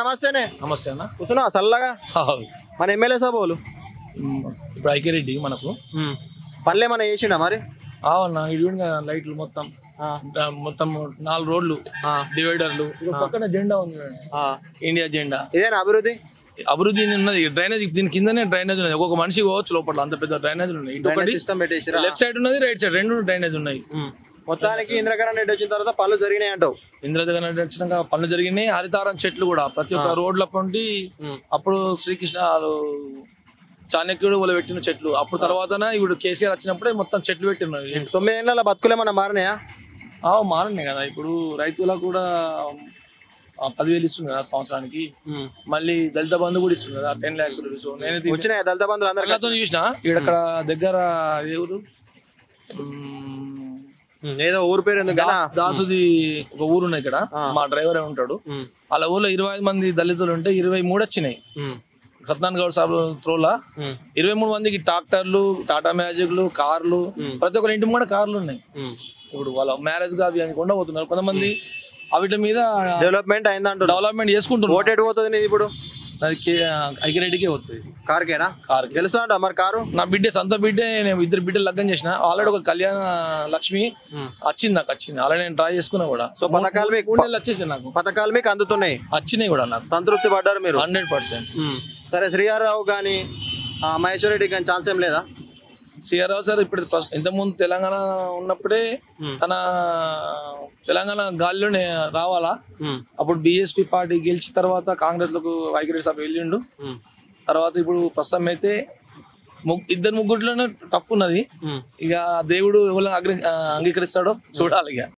నమస్తేనే నమస్తే అన్న కూర్చున్నావా చల్లగా మన ఎమ్మెల్యే సభలు ఉమ్, ఇప్పుడు ఐక్యరెడ్డి మనకు పనులు ఏమైనా చేసిండా మరి ఆవన్న ఇటు లైట్లు మొత్తం ఆ, ఆ, మొత్తం నాలుగు రోడ్లు ఆ, డివైడర్లు ఇక పక్కన జెండా ఉంది చూడండి. ఆ. ఇండియా జెండా ఇదేనా అభివృద్ధి అభివృద్ధి ఉన్నది డ్రైనేజ్ దీని కిందనే డ్రైనేజ్ ఉన్నది ఒక్కొక్క మనిషి పోవచ్చు లోపల అంత పెద్ద డ్రైనేజ్ ఉన్నాయి ఇటు ఒకటి సిస్టమ్ పెట్టేసిరా లెఫ్ట్ సైడ్ ఉన్నది రైట్ సైడ్ రెండు డ్రైనేజ్ ఉన్నాయి ఉమ్. మొత్తానికి ఇంద్రకరణ్ రెడ్డి వచ్చిన తర్వాత పనులు జరిగినాయి అంటావు ఇంద్రదగర్ వచ్చినాక పనులు జరిగినాయి హరితారం చెట్లు కూడా ప్రతి ఒక్క రోడ్ల పంటి ఉమ్. అప్పుడు శ్రీకృష్ణ వాళ్ళు చాణక్యుడు వాళ్ళు పెట్టిన చెట్లు అప్పుడు తర్వాత ఇప్పుడు కేసీఆర్ వచ్చినప్పుడే మొత్తం చెట్లు పెట్టినారు తొమ్మిది ఏళ్ళ బతుకులు ఏమన్నా మారినాయా ఆ, మారినాయి కదా ఇప్పుడు రైతులకు కూడా ఆ, పదివేలు ఇస్తుంది కదా సంవత్సరానికి మళ్ళీ దళిత బంధు కూడా ఇస్తుంది కదా టెన్ ల్యాక్స్ రూపీస్ నేనైతే వచ్చినాయి దళిత బంధువులు అందరికీ కళ్ళతో చూసిన ఇక్కడ దగ్గర ఏ ఊరు మ్మ్, ఉమ్, ఏదో ఊరు పేరు ఎందుకు కదా దాసుది ఒక ఊరు ఉన్నాయి ఇక్కడ మా డ్రైవర్ ఉంటాడు ఉమ్, వాళ్ళ ఊర్లో ఇరవై ఐదు మంది దళితులు ఉంటే ఇరవై మూడు వచ్చినాయి ఉమ్, సత్యనారాయణ గౌడ్ సాబ్ త్రోలా ఉమ్, ఇరవై మూడు మందికి ట్రాక్టర్లు టాటా మ్యాజిక్లు కార్లు ప్రతి ఒక్కరి ఇంటి కూడా కార్లు ఉన్నాయి ఉమ్. ఇప్పుడు వాళ్ళ మ్యారేజ్ గా అవి అనుకుండా పోతున్నారు కొంతమంది అవిటి మీద డెవలప్మెంట్ అయింది అంటున్నారు డెవలప్మెంట్ చేసుకుంటున్నారు ఓటు ఎటు పోతుంది నీది ఇప్పుడు అది ఐకిరెడ్డికే వస్తుంది కారుకేనా కార్ తెలుసా అంట మరి కారు నా బిడ్డే సొంత బిడ్డే నేను ఇద్దరు బిడ్డలు లగ్గం చేసిన ఆల్రెడీ ఒక కళ్యాణ లక్ష్మి ఉమ్. వచ్చింది నాకు వచ్చింది ఆల్రెడీ నేను ట్రై చేసుకున్నా కూడా సో పథకాలు మీకు మూడు నెలలు వచ్చేసి నాకు పథకాలు మీకు అందుతున్నాయి వచ్చినాయి కూడా నాకు సంతృప్తి పడ్డారు మీరు హండ్రెడ్ పర్సెంట్ ఉమ్. సరే శ్రీహారావు కానీ మహేశ్వర్ రెడ్డి కానీ ఛాన్స్ ఏం లేదా సిఆర్రావు సార్ ఇప్పుడు ప్రస్- ఇంతకుముందు తెలంగాణ ఉన్నప్పుడే ఉమ్. తన తెలంగాణ గాలిలోనే రావాలా ఉమ్, అప్పుడు బీఎస్పీ పార్టీ గెలిచిన తర్వాత కాంగ్రెస్ లకు వైఖరి సభ వెళ్ళిండు ఉమ్, తర్వాత ఇప్పుడు ప్రస్తుతం అయితే ముగ్- ఇద్దరు ముగ్గురులోనే టఫ్ ఉన్నది ఉమ్. ఇక దేవుడు ఎవరైనా అగ్రి ఆ, అంగీకరిస్తాడో చూడాలి ఇక